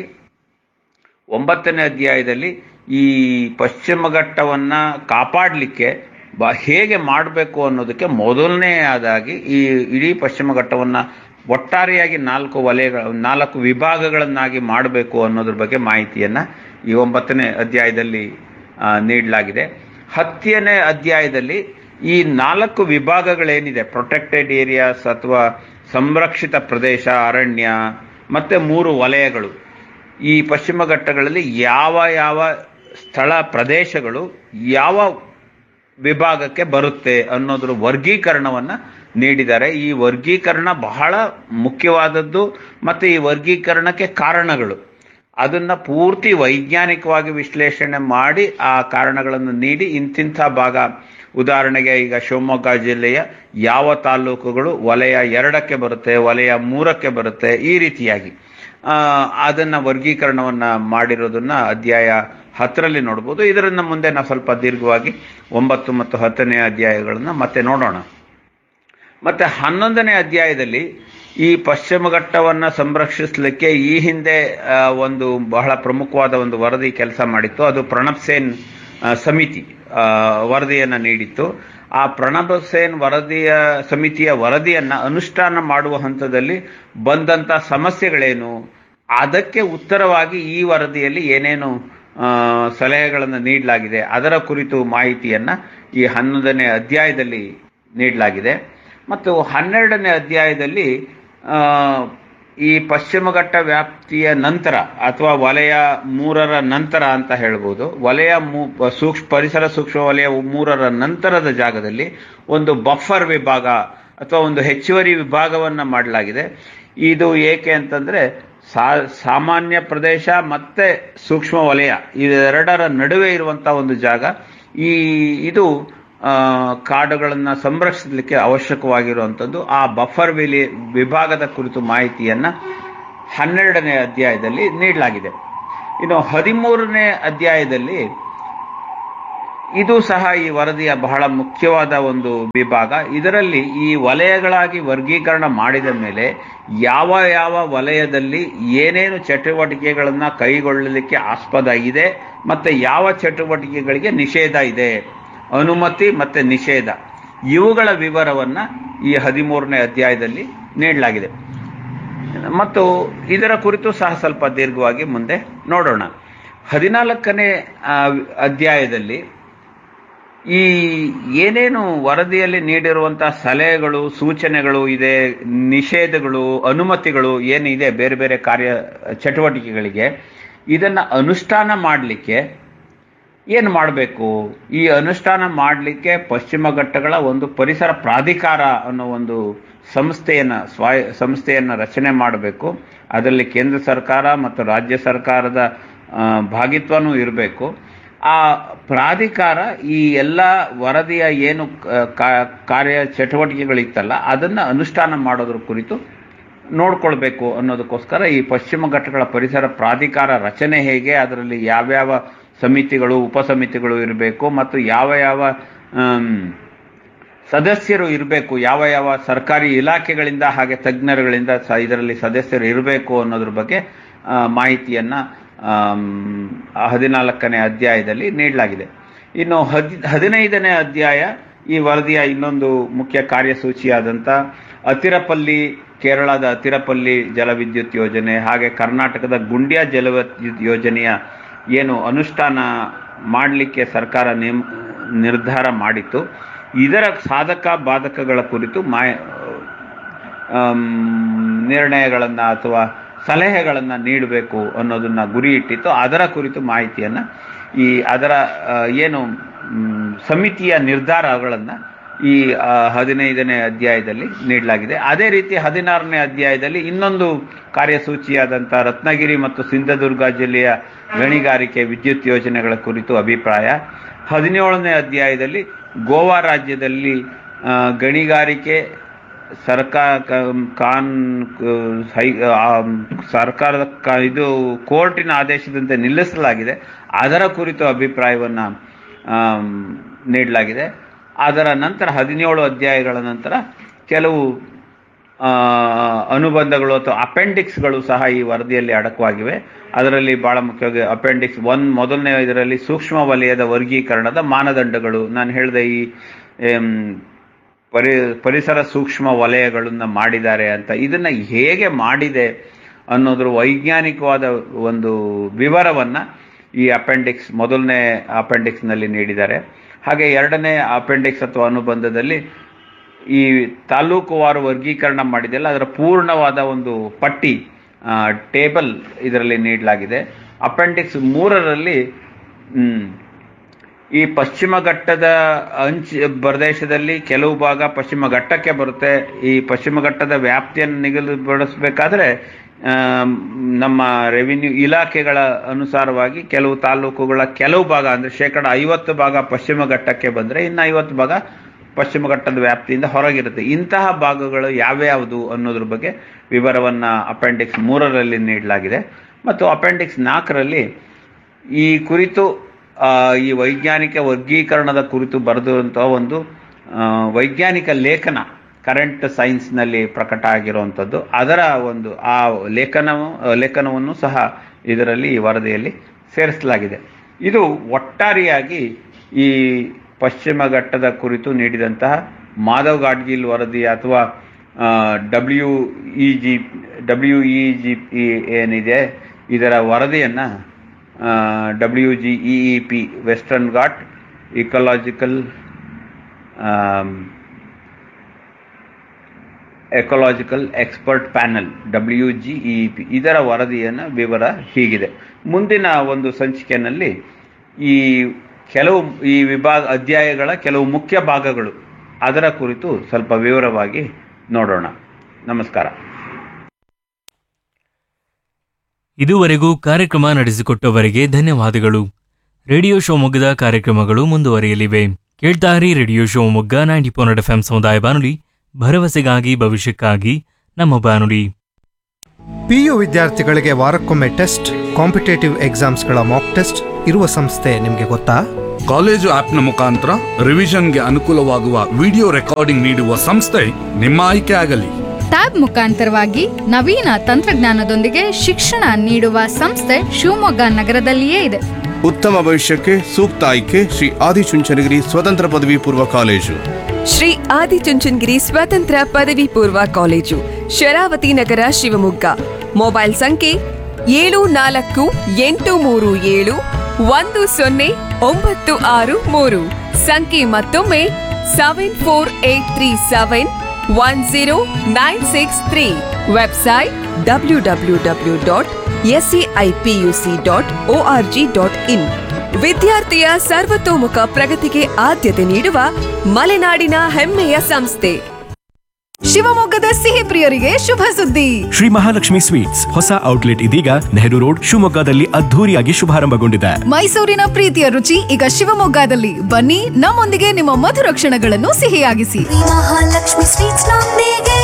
ಒಂಬತ್ತನೇ ಅಧ್ಯಾಯದಲ್ಲಿ ಈ ಪಶ್ಚಿಮ ಘಟ್ಟವನ್ನ ಕಾಪಾಡಲಿಕ್ಕೆ ಬ ಹೇಗೆ ಮಾಡಬೇಕು ಅನ್ನೋದಕ್ಕೆ ಮೊದಲನೆಯದಾಗಿ ಈ ಇಡೀ ಪಶ್ಚಿಮ ಘಟ್ಟವನ್ನ ಒಟ್ಟಾರೆಯಾಗಿ ನಾಲ್ಕು ವಲಯಗಳ ನಾಲ್ಕು ವಿಭಾಗಗಳನ್ನಾಗಿ ಮಾಡಬೇಕು ಅನ್ನೋದ್ರ ಬಗ್ಗೆ ಮಾಹಿತಿಯನ್ನ ಈ ಒಂಬತ್ತನೇ ಅಧ್ಯಾಯದಲ್ಲಿ ಆ, ನೀಡಲಾಗಿದೆ ಹತ್ತನೇ ಅಧ್ಯಾಯದಲ್ಲಿ ಈ ನಾಲ್ಕು ವಿಭಾಗಗಳೇನಿದೆ ಪ್ರೊಟೆಕ್ಟೆಡ್ ಏರಿಯಾಸ್ ಅಥವಾ ಸಂರಕ್ಷಿತ ಪ್ರದೇಶ ಅರಣ್ಯ ಮತ್ತೆ ಮೂರು ವಲಯಗಳು ಈ ಪಶ್ಚಿಮ ಘಟ್ಟಗಳಲ್ಲಿ ಯಾವ ಯಾವ ಸ್ಥಳ ಪ್ರದೇಶಗಳು ಯಾವ ವಿಭಾಗಕ್ಕೆ ಬರುತ್ತೆ ಅನ್ನೋದ್ರ ವರ್ಗೀಕರಣವನ್ನ ನೀಡಿದ್ದಾರೆ ಈ ವರ್ಗೀಕರಣ ಬಹಳ ಮುಖ್ಯವಾದದ್ದು ಮತ್ತೆ ಈ ವರ್ಗೀಕರಣಕ್ಕೆ ಕಾರಣಗಳು ಅದನ್ನ ಪೂರ್ತಿ ವೈಜ್ಞಾನಿಕವಾಗಿ ವಿಶ್ಲೇಷಣೆ ಮಾಡಿ ಆ ಕಾರಣಗಳನ್ನು ನೀಡಿ ಇಂತಿಂಥ ಭಾಗ ಉದಾಹರಣೆಗೆ ಈಗ ಶಿವಮೊಗ್ಗ ಜಿಲ್ಲೆಯ ಯಾವ ತಾಲೂಕುಗಳು ವಲಯ ಎರಡಕ್ಕೆ ಬರುತ್ತೆ ವಲಯ ಮೂರಕ್ಕೆ ಬರುತ್ತೆ ಈ ರೀತಿಯಾಗಿ ಆ, ಅದನ್ನ ವರ್ಗೀಕರಣವನ್ನ ಮಾಡಿರೋದನ್ನ ಅಧ್ಯಾಯ ಹತ್ತರಲ್ಲಿ ನೋಡ್ಬೋದು ಇದರಿಂದ ಮುಂದೆ ನಾವು ಸ್ವಲ್ಪ ದೀರ್ಘವಾಗಿ ಒಂಬತ್ತು ಮತ್ತು ಹತ್ತನೇ ಅಧ್ಯಾಯಗಳನ್ನ ಮತ್ತೆ ನೋಡೋಣ ಮತ್ತೆ ಹನ್ನೊಂದನೇ ಅಧ್ಯಾಯದಲ್ಲಿ ಈ ಪಶ್ಚಿಮ ಘಟ್ಟವನ್ನ ಸಂರಕ್ಷಿಸಲಿಕ್ಕೆ ಈ ಹಿಂದೆ ಆ, ಒಂದು ಬಹಳ ಪ್ರಮುಖವಾದ ಒಂದು ವರದಿ ಕೆಲಸ ಮಾಡಿತ್ತು ಅದು ಪ್ರಣಬ್ ಸೇನ್ ಆ, ಸಮಿತಿ ಆ, ವರದಿಯನ್ನ ನೀಡಿತ್ತು ಆ ಪ್ರಣಬ್ ಸೇನ್ ವರದಿಯ ಸಮಿತಿಯ ವರದಿಯನ್ನ ಅನುಷ್ಠಾನ ಮಾಡುವ ಹಂತದಲ್ಲಿ ಬಂದಂತ ಸಮಸ್ಯೆಗಳೇನು ಅದಕ್ಕೆ ಉತ್ತರವಾಗಿ ಈ ವರದಿಯಲ್ಲಿ ಏನೇನು ಆ, ಸಲಹೆಗಳನ್ನು ನೀಡಲಾಗಿದೆ ಅದರ ಕುರಿತು ಮಾಹಿತಿಯನ್ನ ಈ ಹನ್ನೊಂದನೇ ಅಧ್ಯಾಯದಲ್ಲಿ ನೀಡಲಾಗಿದೆ ಮತ್ತು ಹನ್ನೆರಡನೇ ಅಧ್ಯಾಯದಲ್ಲಿ ಆ, ಈ ಪಶ್ಚಿಮ ಘಟ್ಟ ವ್ಯಾಪ್ತಿಯ ನಂತರ ಅಥವಾ ವಲಯ ಮೂರರ ನಂತರ ಅಂತ ಹೇಳ್ಬೋದು ವಲಯ ಮೂ- ಸೂಕ್ಷ್ಮ ಪರಿಸರ ಸೂಕ್ಷ್ಮ ವಲಯ ಮೂರರ ನಂತರದ ಜಾಗದಲ್ಲಿ ಒಂದು ಬಫರ್ ವಿಭಾಗ ಅಥವಾ ಒಂದು ಹೆಚ್ಚುವರಿ ವಿಭಾಗವನ್ನ ಮಾಡಲಾಗಿದೆ ಇದು ಏಕೆ ಅಂತಂದ್ರೆ ಸಾ- ಸಾಮಾನ್ಯ ಪ್ರದೇಶ ಮತ್ತೆ ಸೂಕ್ಷ್ಮ ವಲಯ ಇದೆರಡರ ನಡುವೆ ಇರುವಂತಹ ಒಂದು ಜಾಗ ಈ ಇದು ಆ, ಕಾಡುಗಳನ್ನ ಸಂರಕ್ಷಿಸಲಿಕ್ಕೆ ಅವಶ್ಯಕವಾಗಿರುವಂಥದ್ದು ಆ ಬಫರ್ ವಿಲಿ ವಿಭಾಗದ ಕುರಿತು ಮಾಹಿತಿಯನ್ನ ಹನ್ನೆರಡನೇ ಅಧ್ಯಾಯದಲ್ಲಿ ನೀಡಲಾಗಿದೆ ಇನ್ನು ಹದಿಮೂರನೇ ಅಧ್ಯಾಯದಲ್ಲಿ ಇದು ಸಹ ಈ ವರದಿಯ ಬಹಳ ಮುಖ್ಯವಾದ ಒಂದು ವಿಭಾಗ ಇದರಲ್ಲಿ ಈ ವಲಯಗಳಾಗಿ ವರ್ಗೀಕರಣ ಮಾಡಿದ ಮೇಲೆ ಯಾವ ಯಾವ ವಲಯದಲ್ಲಿ ಏನೇನು ಚಟುವಟಿಕೆಗಳನ್ನು ಕೈಗೊಳ್ಳಲಿಕ್ಕೆ ಆಸ್ಪದ ಇದೆ ಮತ್ತೆ ಯಾವ ಚಟುವಟಿಕೆಗಳಿಗೆ ನಿಷೇಧ ಇದೆ ಅನುಮತಿ ಮತ್ತೆ ನಿಷೇಧ ಇವುಗಳ ವಿವರವನ್ನ ಈ ಹದಿಮೂರನೇ ಅಧ್ಯಾಯದಲ್ಲಿ ನೀಡಲಾಗಿದೆ ಮತ್ತು ಇದರ ಕುರಿತು ಸಹ ಸ್ವಲ್ಪ ದೀರ್ಘವಾಗಿ ಮುಂದೆ ನೋಡೋಣ ಹದಿನಾಲ್ಕನೇ ಆ, ಅಧ್ಯಾಯದಲ್ಲಿ ಈ ಏನೇನು ವರದಿಯಲ್ಲಿ ನೀಡಿರುವಂತಹ ಸಲಹೆಗಳು ಸೂಚನೆಗಳು ಇದೆ ನಿಷೇಧಗಳು ಅನುಮತಿಗಳು ಏನಿದೆ ಬೇರೆ ಬೇರೆ ಕಾರ್ಯ ಚಟುವಟಿಕೆಗಳಿಗೆ ಇದನ್ನ ಅನುಷ್ಠಾನ ಮಾಡಲಿಕ್ಕೆ ಏನು ಮಾಡಬೇಕು ಈ ಅನುಷ್ಠಾನ ಮಾಡಲಿಕ್ಕೆ ಪಶ್ಚಿಮ ಘಟ್ಟಗಳ ಒಂದು ಪರಿಸರ ಪ್ರಾಧಿಕಾರ ಅನ್ನೋ ಒಂದು ಸಂಸ್ಥೆಯನ್ನ ಸ್ವಾಯ ಸಂಸ್ಥೆಯನ್ನ ರಚನೆ ಮಾಡಬೇಕು ಅದರಲ್ಲಿ ಕೇಂದ್ರ ಸರ್ಕಾರ ಮತ್ತು ರಾಜ್ಯ ಸರ್ಕಾರದ ಆ, ಭಾಗಿತ್ವನೂ ಇರಬೇಕು ಆ ಪ್ರಾಧಿಕಾರ ಈ ಎಲ್ಲ ವರದಿಯ ಏನು ಕ- ಕಾ- ಕಾರ್ಯ ಚಟುವಟಿಕೆಗಳಿತ್ತಲ್ಲ ಅದನ್ನ ಅನುಷ್ಠಾನ ಮಾಡೋದ್ರ ಕುರಿತು ನೋಡ್ಕೊಳ್ಬೇಕು ಅನ್ನೋದಕ್ಕೋಸ್ಕರ ಈ ಪಶ್ಚಿಮ ಘಟ್ಟಗಳ ಪರಿಸರ ಪ್ರಾಧಿಕಾರ ರಚನೆ ಹೇಗೆ ಅದರಲ್ಲಿ ಯಾವ್ಯಾವ ಸಮಿತಿಗಳು ಉಪಸಮಿತಿಗಳು ಇರಬೇಕು ಮತ್ತು ಯಾವ ಯಾವ ಆಮ್, ಸದಸ್ಯರು ಇರಬೇಕು ಯಾವ ಯಾವ ಸರ್ಕಾರಿ ಇಲಾಖೆಗಳಿಂದ ಹಾಗೆ ತಜ್ಞರುಗಳಿಂದ ಸ ಇದರಲ್ಲಿ ಸದಸ್ಯರು ಇರಬೇಕು ಅನ್ನೋದ್ರ ಬಗ್ಗೆ ಆ, ಮಾಹಿತಿಯನ್ನ ಆಮ್, ಆ ಹದಿನಾಲ್ಕನೇ ಅಧ್ಯಾಯದಲ್ಲಿ ನೀಡಲಾಗಿದೆ ಇನ್ನು ಹದಿ ಹದಿನೈದನೇ ಅಧ್ಯಾಯ ಈ ವರದಿಯ ಇನ್ನೊಂದು ಮುಖ್ಯ ಕಾರ್ಯಸೂಚಿಯಾದಂಥ ಅತಿರಪಲ್ಲಿ ಕೇರಳದ ಅತಿರಪಲ್ಲಿ ಜಲವಿದ್ಯುತ್ ಯೋಜನೆ ಹಾಗೆ ಕರ್ನಾಟಕದ ಗುಂಡ್ಯಾ ಜಲವಿದ್ಯುತ್ ಯೋಜನೆಯ ಏನು ಅನುಷ್ಠಾನ ಮಾಡಲಿಕ್ಕೆ ಸರ್ಕಾರ ನೇಮ್ ನಿರ್ಧಾರ ಮಾಡಿತ್ತು ಇದರ ಸಾಧಕ ಬಾಧಕಗಳ ಕುರಿತು ಮಾಯ ಆಮ್, ನಿರ್ಣಯಗಳನ್ನ ಅಥವಾ ಸಲಹೆಗಳನ್ನ ನೀಡಬೇಕು ಅನ್ನೋದನ್ನ ಗುರಿ ಇಟ್ಟಿತ್ತು ಅದರ ಕುರಿತು ಮಾಹಿತಿಯನ್ನ ಈ ಅದರ ಆ, ಏನು ಮ್, ಸಮಿತಿಯ ನಿರ್ಧಾರಗಳನ್ನ ಈ ಆ, ಹದಿನೈದನೇ ಅಧ್ಯಾಯದಲ್ಲಿ ನೀಡಲಾಗಿದೆ ಅದೇ ರೀತಿ ಹದಿನಾರನೇ ಅಧ್ಯಾಯದಲ್ಲಿ ಇನ್ನೊಂದು ಕಾರ್ಯಸೂಚಿಯಾದಂಥ ರತ್ನಗಿರಿ ಮತ್ತು ಸಿಂಧದುರ್ಗ ಜಿಲ್ಲೆಯ ಗಣಿಗಾರಿಕೆ ವಿದ್ಯುತ್ ಯೋಜನೆಗಳ ಕುರಿತು ಅಭಿಪ್ರಾಯ ಹದಿನೇಳನೇ ಅಧ್ಯಾಯದಲ್ಲಿ ಗೋವಾ ರಾಜ್ಯದಲ್ಲಿ ಆ, ಗಣಿಗಾರಿಕೆ ಸರ್ಕಾರ ಕಾನ್ ಹೈ ಆ, ಸರ್ಕಾರದ ಕ- ಇದು ಕೋರ್ಟಿನ ಆದೇಶದಂತೆ ನಿಲ್ಲಿಸಲಾಗಿದೆ ಅದರ ಕುರಿತು ಅಭಿಪ್ರಾಯವನ್ನ ಆಮ್, ನೀಡಲಾಗಿದೆ ಅದರ ನಂತರ ಹದಿನೇಳು ಅಧ್ಯಾಯಗಳ ನಂತರ ಕೆಲವು ಆ, ಅನುಬಂಧಗಳು ಅಥವಾ ಅಪೆಂಡಿಕ್ಸ್ಗಳು ಸಹ ಈ ವರದಿಯಲ್ಲಿ ಅಡಕವಾಗಿವೆ ಅದರಲ್ಲಿ ಬಹಳ ಮುಖ್ಯವಾಗಿ ಅಪೆಂಡಿಕ್ಸ್ ಒನ್ ಮೊದಲನೇ ಇದರಲ್ಲಿ ಸೂಕ್ಷ್ಮ ವಲಯದ ವರ್ಗೀಕರಣದ ಮಾನದಂಡಗಳು ನಾನು ಹೇಳಿದೆ ಈ ಏಮ್, ಪರಿ ಪರಿಸರ ಸೂಕ್ಷ್ಮ ವಲಯಗಳನ್ನ ಮಾಡಿದ್ದಾರೆ ಅಂತ ಇದನ್ನ ಹೇಗೆ ಮಾಡಿದೆ ಅನ್ನೋದ್ರ ವೈಜ್ಞಾನಿಕವಾದ ಒಂದು ವಿವರವನ್ನ ಈ ಅಪೆಂಡಿಕ್ಸ್ ಮೊದಲನೇ ಅಪೆಂಡಿಕ್ಸ್ನಲ್ಲಿ ನೀಡಿದ್ದಾರೆ ಹಾಗೆ ಎರಡನೇ ಅಪೆಂಡಿಕ್ಸ್ ಅಥವಾ ಅನುಬಂಧದಲ್ಲಿ ಈ ತಾಲೂಕುವಾರು ವರ್ಗೀಕರಣ ಮಾಡಿದೆಯಲ್ಲ ಅದರ ಪೂರ್ಣವಾದ ಒಂದು ಪಟ್ಟಿ ಟೇಬಲ್ ಇದರಲ್ಲಿ ನೀಡಲಾಗಿದೆ ಅಪೆಂಡಿಕ್ಸ್ ಮೂರರಲ್ಲಿ ಮ್, ಈ ಪಶ್ಚಿಮ ಘಟ್ಟದ ಅಂಚ್ ಪ್ರದೇಶದಲ್ಲಿ ಕೆಲವು ಭಾಗ ಪಶ್ಚಿಮ ಘಟ್ಟಕ್ಕೆ ಬರುತ್ತೆ ಈ ಪಶ್ಚಿಮ ಘಟ್ಟದ ವ್ಯಾಪ್ತಿಯನ್ನು ನಿಗದಿಪಡಿಸಬೇಕಾದ್ರೆ ಆಮ್, ನಮ್ಮ ರೆವಿನ್ಯೂ ಇಲಾಖೆಗಳ ಅನುಸಾರವಾಗಿ ಕೆಲವು ತಾಲೂಕುಗಳ ಕೆಲವು ಭಾಗ ಅಂದ್ರೆ ಶೇಕಡ ಐವತ್ತು ಭಾಗ ಪಶ್ಚಿಮ ಘಟ್ಟಕ್ಕೆ ಬಂದ್ರೆ ಇನ್ನು ಐವತ್ತು ಭಾಗ ಪಶ್ಚಿಮ ಘಟ್ಟದ ವ್ಯಾಪ್ತಿಯಿಂದ ಹೊರಗಿರುತ್ತೆ ಇಂತಹ ಭಾಗಗಳು ಯಾವ್ಯಾವುದು ಅನ್ನೋದ್ರ ಬಗ್ಗೆ ವಿವರವನ್ನ ಅಪೆಂಡಿಕ್ಸ್ ಮೂರರಲ್ಲಿ ನೀಡಲಾಗಿದೆ ಮತ್ತು ಅಪೆಂಡಿಕ್ಸ್ ನಾಲ್ಕರಲ್ಲಿ ಈ ಕುರಿತು ಆ, ಈ ವೈಜ್ಞಾನಿಕ ವರ್ಗೀಕರಣದ ಕುರಿತು ಬರೆದಿರುವಂತಹ ಒಂದು ಆ, ವೈಜ್ಞಾನಿಕ ಲೇಖನ ಕರೆಂಟ್ ಸೈನ್ಸ್ನಲ್ಲಿ ಪ್ರಕಟ ಆಗಿರುವಂಥದ್ದು ಅದರ ಒಂದು ಆ ಲೇಖನವು ಲೇಖನವನ್ನು ಸಹ ಇದರಲ್ಲಿ ಈ ವರದಿಯಲ್ಲಿ ಸೇರಿಸಲಾಗಿದೆ ಇದು ಒಟ್ಟಾರೆಯಾಗಿ ಈ ಪಶ್ಚಿಮ ಘಟ್ಟದ ಕುರಿತು ನೀಡಿದಂತಹ ಮಾಧವ್ ಗಾಡ್ಗಿಲ್ ವರದಿ ಅಥವಾ W E G W E G P ಏನಿದೆ ಇದರ ವರದಿಯನ್ನ W G E E P western ghat ecological ecological expert panel W G E P ಇದರ ವರದಿಯನ್ನು ವಿವರ ಹೀಗಿದೆ ಮುಂದಿನ ಒಂದು ಸಂಚಿಕೆಯಲ್ಲಿ ಈ ಕೆಲವು ಈ ವಿಭಾಗ ಅಧ್ಯಾಯಗಳ ಕೆಲವು ಮುಖ್ಯ ಭಾಗಗಳು ಅದರ ಕುರಿತು ಸ್ವಲ್ಪ ವಿವರವಾಗಿ ನೋಡೋಣ ನಮಸ್ಕಾರ ಇದುವರೆಗೂ ಕಾರ್ಯಕ್ರಮ ನಡೆಸಿಕೊಟ್ಟವರಿಗೆ ಧನ್ಯವಾದಗಳು ರೇಡಿಯೋ ಶಿವಮೊಗ್ಗದ ಕಾರ್ಯಕ್ರಮಗಳು ಮುಂದುವರಿಯಲಿವೆ ಕೇಳ್ತಾರಿ radio Shivamogga ninety point F ಸಮುದಾಯ ಬಾನುಲಿ ಭರವಸೆಗಾಗಿ ಭವಿಷ್ಯಕ್ಕಾಗಿ ನಮ್ಮ ಬಾನುಲಿ ಪಿಯು ವಿದ್ಯಾರ್ಥಿಗಳಿಗೆ ವಾರಕ್ಕೊಮ್ಮೆ ಟೆಸ್ಟ್ ಕಾಂಪಿಟೇಟಿವ್ ಎಕ್ಸಾಮ್ಸ್ಗಳ ಮಾಕ್ ಟೆಸ್ಟ್ ಇರುವ ಸಂಸ್ಥೆ ನಿಮಗೆ ಗೊತ್ತಾ ಕಾಲೇಜು ಆಪ್ನ ಮುಖಾಂತರ ರಿವಿಷನ್ಗೆ ಅನುಕೂಲವಾಗುವ ವಿಡಿಯೋ ರೆಕಾರ್ಡಿಂಗ್ ನೀಡುವ ಸಂಸ್ಥೆ ನಿಮ್ಮ ಆಯ್ಕೆ ಆಗಲಿ ಟ್ಯಾಬ್ ಮುಖಾಂತರವಾಗಿ ನವೀನ ತಂತ್ರಜ್ಞಾನದೊಂದಿಗೆ ಶಿಕ್ಷಣ ನೀಡುವ ಸಂಸ್ಥೆ ಶಿವಮೊಗ್ಗ ನಗರದಲ್ಲಿಯೇ ಇದೆ ಉತ್ತಮ ಭವಿಷ್ಯಕ್ಕೆ ಸೂಕ್ತ ಆಯ್ಕೆ ಶ್ರೀ ಆದಿಚುಂಚನಗಿರಿ ಸ್ವತಂತ್ರ ಪದವಿ ಪೂರ್ವ ಕಾಲೇಜು ಶ್ರೀ ಆದಿಚುಂಚನಗಿರಿ ಸ್ವತಂತ್ರ ಪದವಿ ಪೂರ್ವ ಕಾಲೇಜು ಶರಾವತಿ ನಗರ ಶಿವಮೊಗ್ಗ ಮೊಬೈಲ್ ಸಂಖ್ಯೆ ಏಳು ನಾಲ್ಕು ಎಂಟು ಮೂರು ಏಳು ಒಂದು ಸೊನ್ನೆ ಒಂಬತ್ತು ಆರು ಮೂರು ಸಂಖ್ಯೆ ಮತ್ತೊಮ್ಮೆ seven four eight three seven one zero nine six three website W W W dot SCIPUC dot O R G dot in ವಿದ್ಯಾರ್ಥಿಯ ಸರ್ವತೋಮುಖ ಪ್ರಗತಿಗೆ ಆದ್ಯತೆ ನೀಡುವ ಮಲೆನಾಡಿನ ಹೆಮ್ಮೆಯ ಸಂಸ್ಥೆ ಶಿವಮೊಗ್ಗದ ಸಿಹಿ ಪ್ರಿಯರಿಗೆ ಶುಭ ಸುದ್ದಿ ಶ್ರೀ ಮಹಾಲಕ್ಷ್ಮಿ ಸ್ವೀಟ್ಸ್ ಹೊಸ ಔಟ್ಲೆಟ್ ಇದೀಗ ನೆಹರು ರೋಡ್ ಶಿವಮೊಗ್ಗದಲ್ಲಿ ಅದ್ಧೂರಿಯಾಗಿ ಶುಭಾರಂಭಗೊಂಡಿದೆ ಮೈಸೂರಿನ ಪ್ರೀತಿಯ ರುಚಿ ಈಗ ಶಿವಮೊಗ್ಗದಲ್ಲಿ ಬನ್ನಿ ನಮ್ಮೊಂದಿಗೆ ನಿಮ್ಮ ಮಧುರ ಕ್ಷಣಗಳನ್ನು ಸಿಹಿಯಾಗಿಸಿ ಮಹಾಲಕ್ಷ್ಮಿ ಸ್ವೀಟ್ಸ್ ನೊಂದಿಗೆ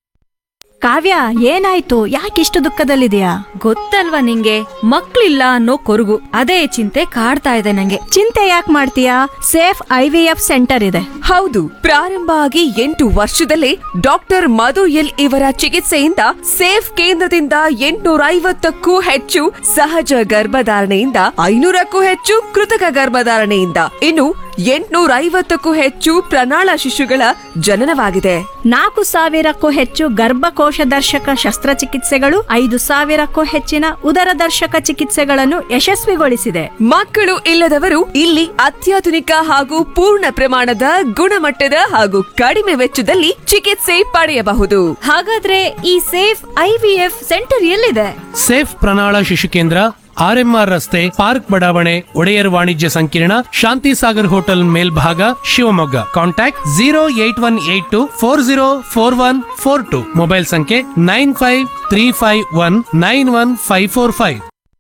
ಕಾವ್ಯ ಏನಾಯ್ತು ಯಾಕಿಷ್ಟು ದುಃಖದಲ್ಲಿದೆಯಾ ಗೊತ್ತಲ್ವಾ ನಿಂಗೆ ಮಕ್ಳಿಲ್ಲ ಅನ್ನೋ ಕೊರಗು ಅದೇ ಚಿಂತೆ ಕಾಡ್ತಾ ಇದೆ ನಂಗೆ ಚಿಂತೆ ಯಾಕೆ ಮಾಡ್ತೀಯಾ safe I V F centre ಇದೆ ಹೌದು ಪ್ರಾರಂಭ ಆಗಿ ಎಂಟು ವರ್ಷದಲ್ಲೇ ಡಾಕ್ಟರ್ ಮಧು ಎಲ್ ಇವರ ಚಿಕಿತ್ಸೆಯಿಂದ ಸೇಫ್ ಕೇಂದ್ರದಿಂದ ಎಂಟುನೂರ ಐವತ್ತಕ್ಕೂ ಹೆಚ್ಚು ಸಹಜ ಗರ್ಭಧಾರಣೆಯಿಂದ ಐನೂರಕ್ಕೂ ಹೆಚ್ಚು ಕೃತಕ ಗರ್ಭಧಾರಣೆಯಿಂದ ಇನ್ನು ಎಂಟುನೂರ ಐವತ್ತಕ್ಕೂ ಹೆಚ್ಚು ಪ್ರಣಾಳ ಶಿಶುಗಳ ಜನನವಾಗಿದೆ ನಾಲ್ಕು ಸಾವಿರಕ್ಕೂ ಹೆಚ್ಚು ಗರ್ಭಕೋಶ ದರ್ಶಕ ಶಸ್ತ್ರಚಿಕಿತ್ಸೆಗಳು ಐದು ಸಾವಿರಕ್ಕೂ ಹೆಚ್ಚಿನ ಉದರ ದರ್ಶಕ ಚಿಕಿತ್ಸೆಗಳನ್ನು ಯಶಸ್ವಿಗೊಳಿಸಿದೆ ಮಕ್ಕಳು ಇಲ್ಲದವರು ಇಲ್ಲಿ ಅತ್ಯಾಧುನಿಕ ಹಾಗೂ ಪೂರ್ಣ ಪ್ರಮಾಣದ ಗುಣಮಟ್ಟದ ಹಾಗೂ ಕಡಿಮೆ ವೆಚ್ಚದಲ್ಲಿ ಚಿಕಿತ್ಸೆ ಪಡೆಯಬಹುದು ಹಾಗಾದ್ರೆ ಈ ಸೇಫ್ ಐವಿಎಫ್ ಸೆಂಟರ್ ಎಲ್ಲಿದೆ ಸೇಫ್ ಪ್ರಣಾಳ ಶಿಶು ಕೇಂದ್ರ ಆರ್ಎಂಆರ್ ರಸ್ತೆ ಪಾರ್ಕ್ ಬಡಾವಣೆ ಒಡೆಯರ್ ವಾಣಿಜ್ಯ ಸಂಕೀರ್ಣ ಶಾಂತಿ ಸಾಗರ್ ಹೋಟೆಲ್ ಮೇಲ್ಭಾಗ Shivamogga contact zero eight one eight two four zero four one four two mobile ಸಂಖ್ಯೆ nine five three five one nine one five four five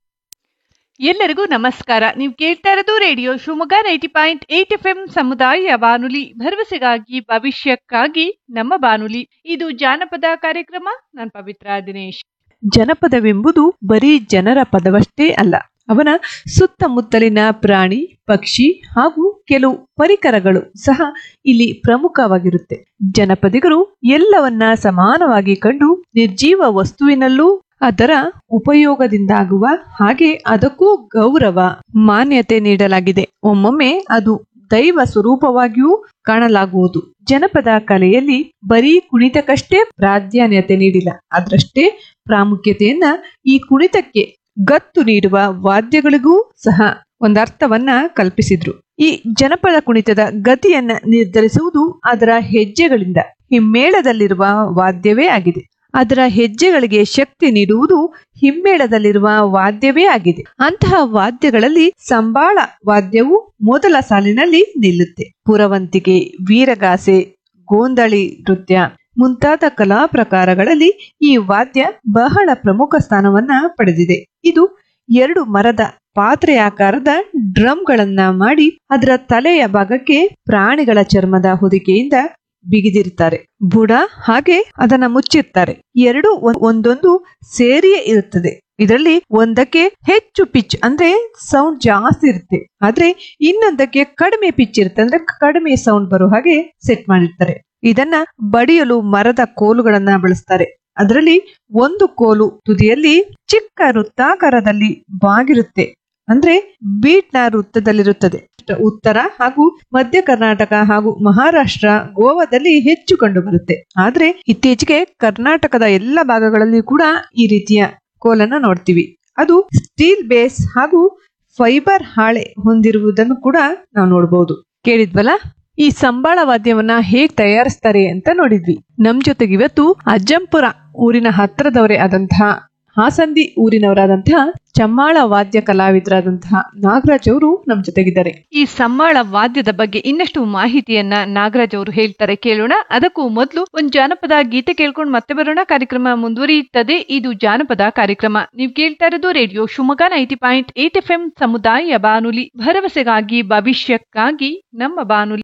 ಎಲ್ಲರಿಗೂ ನಮಸ್ಕಾರ ನೀವು ಕೇಳ್ತಾ ಇರೋದು radio Shivamogga ninety point eight F M ಸಮುದಾಯ ಬಾನುಲಿ ಭರವಸೆಗಾಗಿ ಭವಿಷ್ಯಕ್ಕಾಗಿ ನಮ್ಮ ಬಾನುಲಿ ಇದು ಜಾನಪದ ಕಾರ್ಯಕ್ರಮ ನಾನು ಪವಿತ್ರ ದಿನೇಶ್ ಜನಪದವೆಂಬುದು ಬರೀ ಜನರ ಪದವಷ್ಟೇ ಅಲ್ಲ ಅವನ ಸುತ್ತಮುತ್ತಲಿನ ಪ್ರಾಣಿ ಪಕ್ಷಿ ಹಾಗೂ ಕೆಲವು ಪರಿಕರಗಳು ಸಹ ಇಲ್ಲಿ ಪ್ರಮುಖವಾಗಿರುತ್ತೆ ಜನಪದಿಗರು ಎಲ್ಲವನ್ನ ಸಮಾನವಾಗಿ ಕಂಡು ನಿರ್ಜೀವ ವಸ್ತುವಿನಲ್ಲೂ ಅದರ ಉಪಯೋಗದಿಂದಾಗುವ ಹಾಗೆ ಅದಕ್ಕೂ ಗೌರವ ಮಾನ್ಯತೆ ನೀಡಲಾಗಿದೆ ಒಮ್ಮೊಮ್ಮೆ ಅದು ದೈವ ಸ್ವರೂಪವಾಗಿಯೂ ಕಾಣಲಾಗುವುದು ಜನಪದ ಕಲೆಯಲ್ಲಿ ಬರೀ ಕುಣಿತಕ್ಕಷ್ಟೇ ಪ್ರಾಧಾನ್ಯತೆ ನೀಡಿಲ್ಲ ಅದರಷ್ಟೇ ಪ್ರಾಮುಖ್ಯತೆಯನ್ನ ಈ ಕುಣಿತಕ್ಕೆ ಗತ್ತು ನೀಡುವ ವಾದ್ಯಗಳಿಗೂ ಸಹ ಒಂದರ್ಥವನ್ನ ಕಲ್ಪಿಸಿದ್ರು ಈ ಜನಪದ ಕುಣಿತದ ಗತಿಯನ್ನ ನಿರ್ಧರಿಸುವುದು ಅದರ ಹೆಜ್ಜೆಗಳಿಂದ ಹಿಮ್ಮೇಳದಲ್ಲಿರುವ ವಾದ್ಯವೇ ಆಗಿದೆ ಅದರ ಹೆಜ್ಜೆಗಳಿಗೆ ಶಕ್ತಿ ನೀಡುವುದು ಹಿಮ್ಮೇಳದಲ್ಲಿರುವ ವಾದ್ಯವೇ ಆಗಿದೆ ಅಂತಹ ವಾದ್ಯಗಳಲ್ಲಿ ಸಂಬಾಳ ವಾದ್ಯವು ಮೊದಲ ಸಾಲಿನಲ್ಲಿ ನಿಲ್ಲುತ್ತೆ ಪುರವಂತಿಕೆ ವೀರಗಾಸೆ ಗೋಂದಳಿ ನೃತ್ಯ ಮುಂತಾದ ಕಲಾ ಪ್ರಕಾರಗಳಲ್ಲಿ ಈ ವಾದ್ಯ ಬಹಳ ಪ್ರಮುಖ ಸ್ಥಾನವನ್ನ ಪಡೆದಿದೆ ಇದು ಎರಡು ಮರದ ಪಾತ್ರೆಯಾಕಾರದ ಡ್ರಮ್ಗಳನ್ನ ಮಾಡಿ ಅದರ ತಲೆಯ ಭಾಗಕ್ಕೆ ಪ್ರಾಣಿಗಳ ಚರ್ಮದ ಹೊದಿಕೆಯಿಂದ ಬಿಗಿದಿರ್ತಾರೆ ಬುಡ ಹಾಗೆ ಅದನ್ನ ಮುಚ್ಚಿರ್ತಾರೆ ಎರಡು ಒಂದೊಂದು ಸೇರಿಯೇ ಇರುತ್ತದೆ ಇದರಲ್ಲಿ ಒಂದಕ್ಕೆ ಹೆಚ್ಚು ಪಿಚ್ ಅಂದ್ರೆ ಸೌಂಡ್ ಜಾಸ್ತಿ ಇರುತ್ತೆ ಆದ್ರೆ ಇನ್ನೊಂದಕ್ಕೆ ಕಡಿಮೆ ಪಿಚ್ ಇರುತ್ತೆ ಅಂದ್ರೆ ಕಡಿಮೆ ಸೌಂಡ್ ಬರೋ ಹಾಗೆ ಸೆಟ್ ಮಾಡಿರ್ತಾರೆ ಇದನ್ನ ಬಡಿಯಲು ಮರದ ಕೋಲುಗಳನ್ನ ಬಳಸ್ತಾರೆ ಅದರಲ್ಲಿ ಒಂದು ಕೋಲು ತುದಿಯಲ್ಲಿ ಚಿಕ್ಕ ವೃತ್ತಾಕಾರದಲ್ಲಿ ಬಾಗಿರುತ್ತೆ ಅಂದ್ರೆ ಬೀಟ್ನ ವೃತ್ತದಲ್ಲಿರುತ್ತದೆ ಉತ್ತರ ಹಾಗೂ ಮಧ್ಯ ಕರ್ನಾಟಕ ಹಾಗೂ ಮಹಾರಾಷ್ಟ್ರ ಗೋವಾದಲ್ಲಿ ಹೆಚ್ಚು ಕಂಡು ಬರುತ್ತೆ ಆದ್ರೆ ಇತ್ತೀಚೆಗೆ ಕರ್ನಾಟಕದ ಎಲ್ಲ ಭಾಗಗಳಲ್ಲಿ ಕೂಡ ಈ ರೀತಿಯ ಕೋಲನ್ನ ನೋಡ್ತೀವಿ ಅದು ಸ್ಟೀಲ್ ಬೇಸ್ ಹಾಗೂ ಫೈಬರ್ ಹಾಳೆ ಹೊಂದಿರುವುದನ್ನು ಕೂಡ ನಾವು ನೋಡಬಹುದು ಕೇಳಿದ್ವಲ್ಲ ಈ ಸಂಬಾಳ ವಾದ್ಯವನ್ನ ಹೇಗ್ ತಯಾರಿಸ್ತಾರೆ ಅಂತ ನೋಡಿದ್ವಿ ನಮ್ ಜೊತೆಗೆ ಇವತ್ತು ಅಜ್ಜಂಪುರ ಊರಿನ ಹತ್ರದವರೇ ಆದಂತಹ ಹಾಸಂದಿ ಊರಿನವರಾದಂತಹ ಚಮ್ಮಾಳ ವಾದ್ಯ ಕಲಾವಿದರಾದಂತಹ ನಾಗರಾಜ್ ಅವರು ನಮ್ ಜೊತೆಗಿದ್ದಾರೆ ಈ ಸಮ್ಮಾಳ ವಾದ್ಯದ ಬಗ್ಗೆ ಇನ್ನಷ್ಟು ಮಾಹಿತಿಯನ್ನ ನಾಗರಾಜ್ ಅವರು ಹೇಳ್ತಾರೆ ಕೇಳೋಣ ಅದಕ್ಕೂ ಮೊದಲು ಒಂದು ಜಾನಪದ ಗೀತೆ ಕೇಳ್ಕೊಂಡು ಮತ್ತೆ ಬರೋಣ ಕಾರ್ಯಕ್ರಮ ಮುಂದುವರಿಯುತ್ತದೆ ಇದು ಜಾನಪದ ಕಾರ್ಯಕ್ರಮ ನೀವು ಕೇಳ್ತಾ ಇರೋದು radio Shivamogga ninety point eight F M ಸಮುದಾಯ ಬಾನುಲಿ ಭರವಸೆಗಾಗಿ ಭವಿಷ್ಯಕ್ಕಾಗಿ ನಮ್ಮ ಬಾನುಲಿ